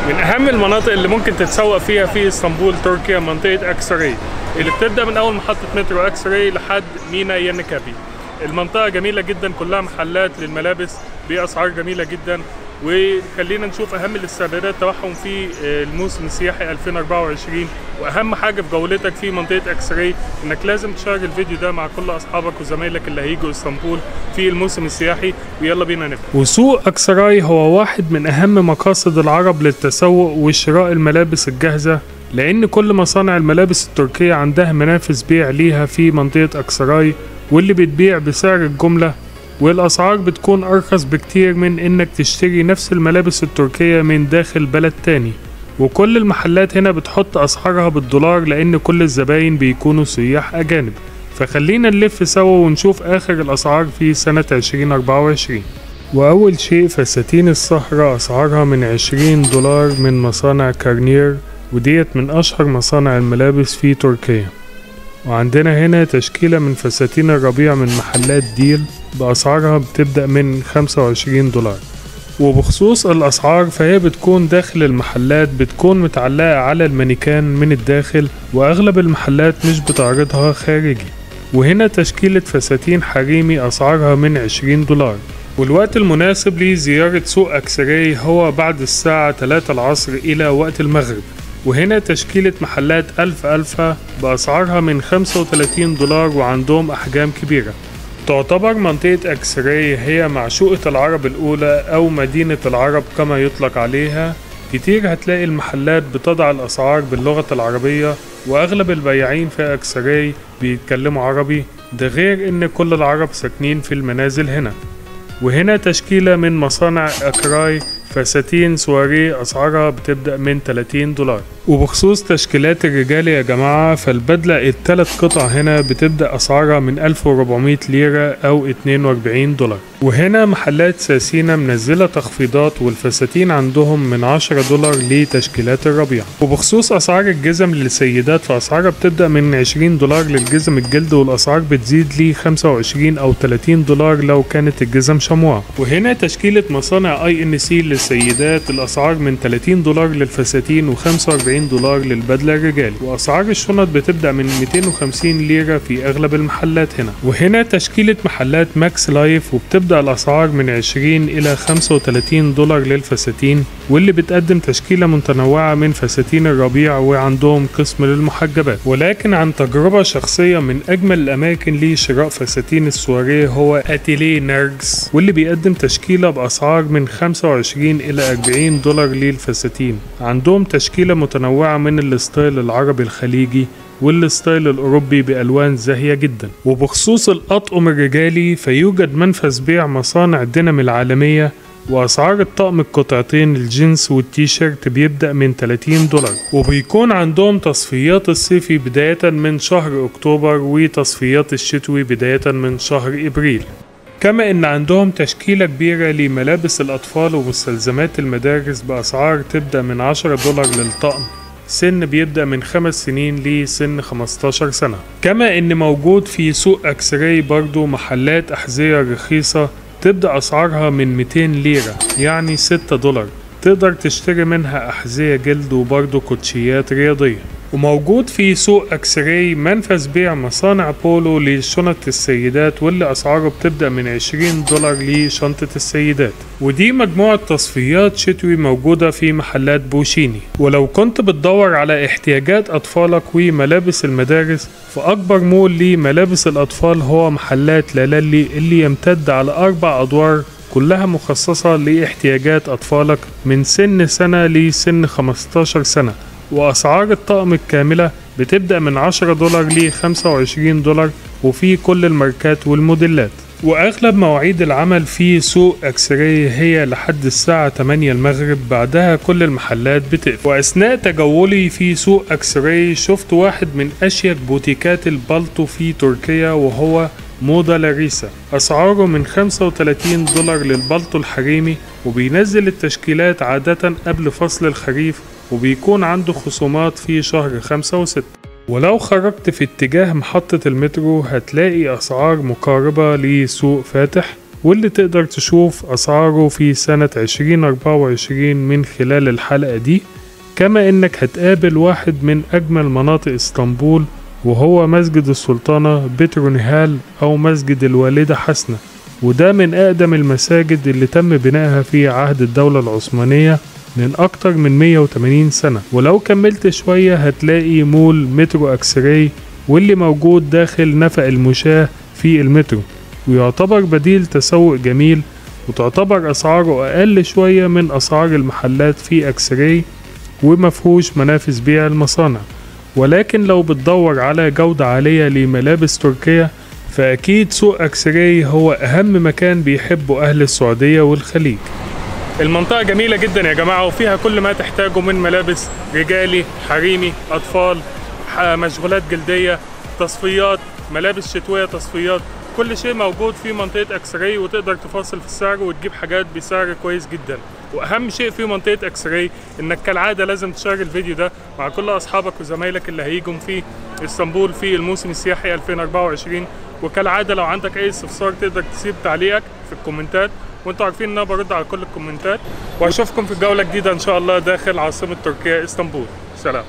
من اهم المناطق اللي ممكن تتسوق فيها في اسطنبول تركيا منطقه اكسري اللي بتبدا من اول محطه مترو اكسري لحد مينا ينكابي المنطقه جميله جدا كلها محلات للملابس باسعار جميله جدا وخلينا نشوف اهم الاستعدادات تبعهم في الموسم السياحي 2024 واهم حاجه في جولتك في منطقه اكسري انك لازم تشارك الفيديو ده مع كل اصحابك وزمايلك اللي هيجوا اسطنبول في الموسم السياحي ويلا بينا نبدا وسوق اكسراي هو واحد من اهم مقاصد العرب للتسوق وشراء الملابس الجاهزه لان كل مصانع الملابس التركيه عندها منافذ بيع ليها في منطقه اكسراي واللي بتبيع بسعر الجمله والأسعار بتكون أرخص بكتير من إنك تشتري نفس الملابس التركية من داخل بلد تاني وكل المحلات هنا بتحط أسعارها بالدولار لأن كل الزباين بيكونوا سياح أجانب فخلينا نلف سوا ونشوف آخر الأسعار في سنة 2024 وأول شيء فساتين الصحراء أسعارها من 20 دولار من مصانع كارنير وديت من أشهر مصانع الملابس في تركيا وعندنا هنا تشكيلة من فساتين الربيع من محلات ديل بأسعارها بتبدأ من 25 دولار وبخصوص الأسعار فهي بتكون داخل المحلات بتكون متعلقة على المانيكان من الداخل وأغلب المحلات مش بتعرضها خارجي وهنا تشكيلة فساتين حريمي أسعارها من 20 دولار والوقت المناسب لزيارة سوق أكسري هو بعد الساعة 3 العصر إلى وقت المغرب وهنا تشكيلة محلات ألف ألفا بأسعارها من 35 دولار وعندهم أحجام كبيرة تعتبر منطقة أكسري هي معشوقة العرب الأولى أو مدينة العرب كما يطلق عليها كتير هتلاقي المحلات بتضع الأسعار باللغة العربية وأغلب البياعين في أكسري بيتكلموا عربي ده غير إن كل العرب ساكنين في المنازل هنا وهنا تشكيلة من مصانع أكراي فساتين سواري أسعارها بتبدأ من 30 دولار وبخصوص تشكيلات الرجال يا جماعة فالبدلة التلات قطع هنا بتبدأ أسعارها من 1400 ليرة أو 42 دولار وهنا محلات ساسينا منزلة تخفيضات والفساتين عندهم من 10 دولار لتشكيلات الربيع وبخصوص أسعار الجزم للسيدات فأسعارها بتبدأ من 20 دولار للجزم الجلد والأسعار بتزيد ل 25 أو 30 دولار لو كانت الجزم شموع وهنا تشكيلة مصانع اي ان سي للسيدات الأسعار من 30 دولار للفساتين و45 دولار للبدلة الرجال وأسعار الشنط بتبدأ من 250 ليرة في أغلب المحلات هنا وهنا تشكيلة محلات ماكس لايف وبتبدأ الأسعار من 20 إلى 35 دولار للفساتين واللي بتقدم تشكيلة متنوعة من فساتين الربيع وعندهم قسم للمحجبات ولكن عن تجربة شخصية من أجمل الأماكن لشراء فساتين السواريه هو أتيليه نيرجز واللي بيقدم تشكيلة بأسعار من 25 إلى 40 دولار للفساتين عندهم تشكيلة متنوعة من الستايل العربي الخليجي والستايل الأوروبي بألوان زاهية جدا وبخصوص الأطقم الرجالي فيوجد منفذ بيع مصانع دينام العالمية وأسعار الطقم القطعتين الجينز والتيشيرت بيبدأ من 30 دولار وبيكون عندهم تصفيات الصيفي بداية من شهر أكتوبر وتصفيات الشتوي بداية من شهر إبريل كما ان عندهم تشكيلة كبيرة لملابس الأطفال ومستلزمات المدارس بأسعار تبدأ من 10 دولار للطقم سن بيبدأ من خمس سنين لسن 15 سنة كما ان موجود في سوق أكسراي برضو محلات أحذية رخيصة تبدأ أسعارها من 200 ليرة يعني 6 دولار تقدر تشتري منها أحذية جلد وبرضو كوتشيات رياضية وموجود في سوق أكسراي منفذ بيع مصانع بولو لشنط السيدات واللي أسعاره بتبدأ من 20 دولار لشنطة السيدات ودي مجموعة تصفيات شتوي موجودة في محلات بوشيني ولو كنت بتدور على احتياجات أطفالك وملابس المدارس فأكبر مول لملابس الأطفال هو محلات لالالي اللي يمتد على أربع أدوار كلها مخصصة لاحتياجات أطفالك من سن سنة لسن 15 سنة وأسعار الطقم الكاملة بتبدأ من 10 دولار ل 25 دولار وفي كل الماركات والموديلات وأغلب مواعيد العمل في سوق أكسراي هي لحد الساعة 8 المغرب بعدها كل المحلات بتقفل وأثناء تجولي في سوق أكسراي شفت واحد من أشيك بوتيكات البلطو في تركيا وهو موضة لاريسا أسعاره من 35 دولار للبلطو الحريمي وبينزل التشكيلات عادة قبل فصل الخريف وبيكون عنده خصومات في شهر خمسة وستة ولو خرجت في اتجاه محطة المترو هتلاقي أسعار مقاربة لسوق فاتح واللي تقدر تشوف أسعاره في سنة 2024 من خلال الحلقة دي كما إنك هتقابل واحد من أجمل مناطق اسطنبول وهو مسجد السلطانة بترونيهال أو مسجد الوالدة حسنة وده من أقدم المساجد اللي تم بنائها في عهد الدولة العثمانية من أكتر من 180 سنة ولو كملت شوية هتلاقي مول مترو أكسراي واللي موجود داخل نفق المشاة في المترو ويعتبر بديل تسوق جميل وتعتبر أسعاره أقل شوية من أسعار المحلات في أكسراي ومفهوش منافذ بيع المصانع ولكن لو بتدور على جودة عالية لملابس تركية فأكيد سوق أكسراي هو أهم مكان بيحبه أهل السعودية والخليج المنطقة جميلة جدا يا جماعة وفيها كل ما تحتاجه من ملابس رجالي حريمي أطفال مشغولات جلدية تصفيات ملابس شتوية تصفيات كل شيء موجود في منطقة اكسراي وتقدر تفاصل في السعر وتجيب حاجات بسعر كويس جدا واهم شيء في منطقة اكسراي انك كالعادة لازم تشارك الفيديو ده مع كل اصحابك وزمايلك اللي هيجوا في اسطنبول في الموسم السياحي 2024 وكالعادة لو عندك اي استفسار تقدر تسيب تعليقك في الكومنتات وانتوا عارفين ان انا برد على كل الكومنتات واشوفكم في جولة جديدة ان شاء الله داخل عاصمة تركيا اسطنبول سلام